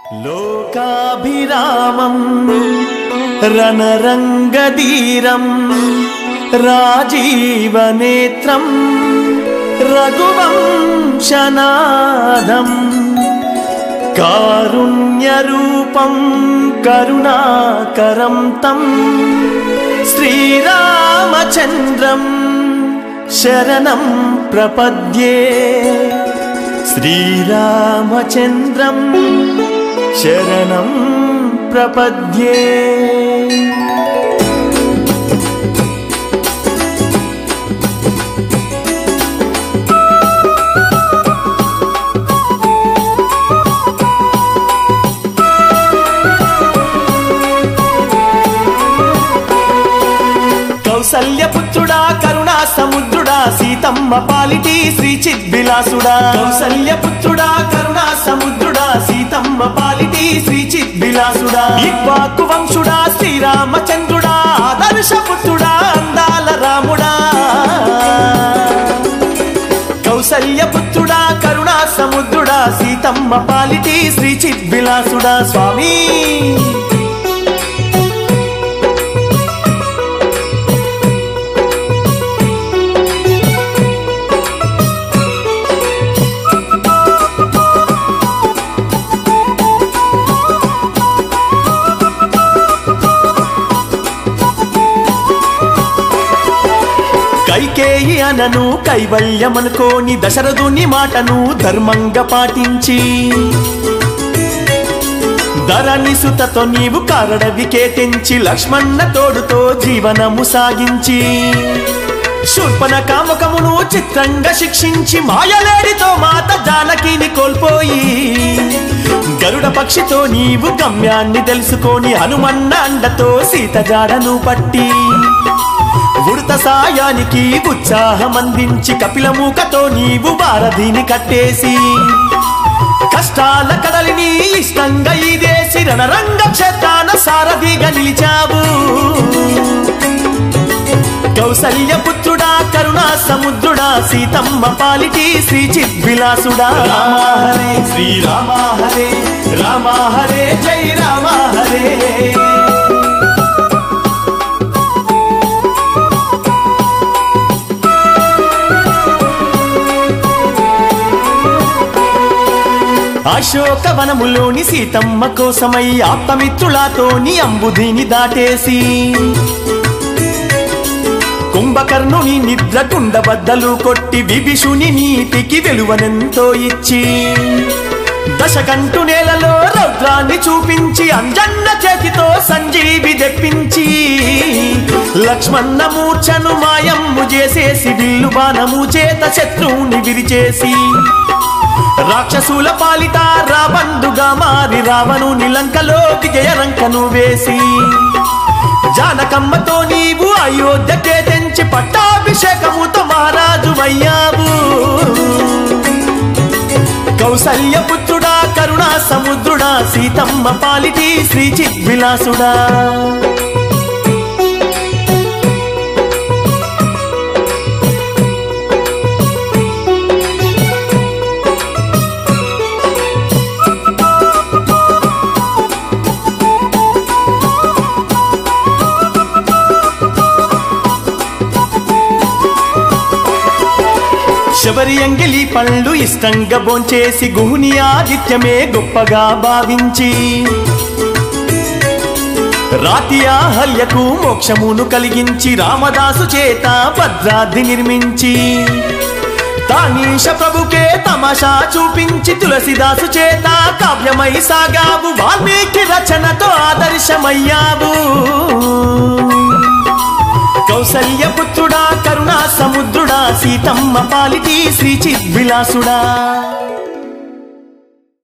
లోకాభిరామం రణరంగధీరం రాజీవనేత్రం రఘువంశనాదం కారుణ్యరూపం కరుణాకరం తం శ్రీరామచంద్రం శరణం ప్రపద్యే శ్రీరామచంద్రం శరణం ప్రపద్యే కౌసల్యపుత్రుడా కరుణా సముద్రుడా సీతమ్మ పాలిటి శ్రీ చిద్విలాసుడా కౌసల్యపుత్రుడా కరుణా సముద్రుడా సీతమ్మ పాలిటి శ్రీ చిద్విలాసుడా ఇక్వాకు వంశుడా శ్రీరామచంద్రుడా ఆదర్శపుత్రుడా అందాల రాముడా కౌసల్యపుత్రుడా కరుణా సముద్రుడా సీతమ్మ పాలిటి శ్రీ చిద్విలాసుడా స్వామి కైకేయి అనను కైవల్యమనుకోని దశరథుని మాటను ధర్మంగా పాటించి ధరణి సుతతో నీవు కారడవికే తెంచి లక్ష్మణ తోడుతో జీవనము సాగించి శూర్పణ కామకమును చిత్రంగా శిక్షించి మాయలేడితో మాత జానకిని కోల్పోయి గరుడ పక్షితో నీవు గమ్యాన్ని తెలుసుకొని హనుమన్న అండతో సీత జాడను పట్టి ఉడత సాయానికి ఉత్సాహమందించి కపిలమూకతో నీవు భారధిని కట్టేసి కష్టాల కడలిని ఇష్టంగా ఇదేసి రణరంగ క్షేత్రాన సారథిగా నిలిచావు కౌసల్య పుత్రుడా కరుణా సముద్రుడా సీతమ్మ పాలిటి శ్రీ చిద్విలాసుడా రామ హరే శ్రీరామ హరే రామ హరే జై రామ హరే అశోకవనములోని సీతమ్మ కోసమై ఆప్తమిత్రులతోని అంబుధిని దాటేసి కుంభకర్ణుని నిద్ర కుండబద్దలు కొట్టి విభీషుని నీతికి వెలువనెంతో ఇచ్చి దశకంటు నేలలో రౌద్రాన్ని చూపించి అంజన్న చేతితో సంజీవి తెప్పించి లక్ష్మణ మూర్ఛను మాయమ్ము చేసేసి విల్లు బాణము చేత శత్రువుని విరిచేసి రాక్షసుల పాలిట రాబందుగా మారి రావణు నిలంకలో విజయరంకను వేసి జానకమ్మతో నీవు అయోధ్యకే తెంచి పట్టాభిషేకముతో మహారాజు అయ్యావు కౌసల్య పుత్రుడా కరుణా సముద్రుడా సీతమ్మ పాలిటి శ్రీ చిద్విలాసుడా శబరి అంగిలి పళ్ళు ఇష్టంగా బోంచేసి గుహుని ఆదిత్యమే గొప్పగా భావించి రాతి ఆహల్యకు మోక్షమును కలిగించి రామదాసు చేత భద్రాద్రి నిర్మించి తానీష ప్రభుకే తమాషా చూపించి తులసిదాసు చేత కావ్యమై సాగావు వాల్మీకి రచనతో ఆదర్శమయ్యావు కౌసల్య పుత్రుడా కరుణా సముద్రుడా సీతమ్మ పాలిటి శ్రీ చిద్విలాసుడా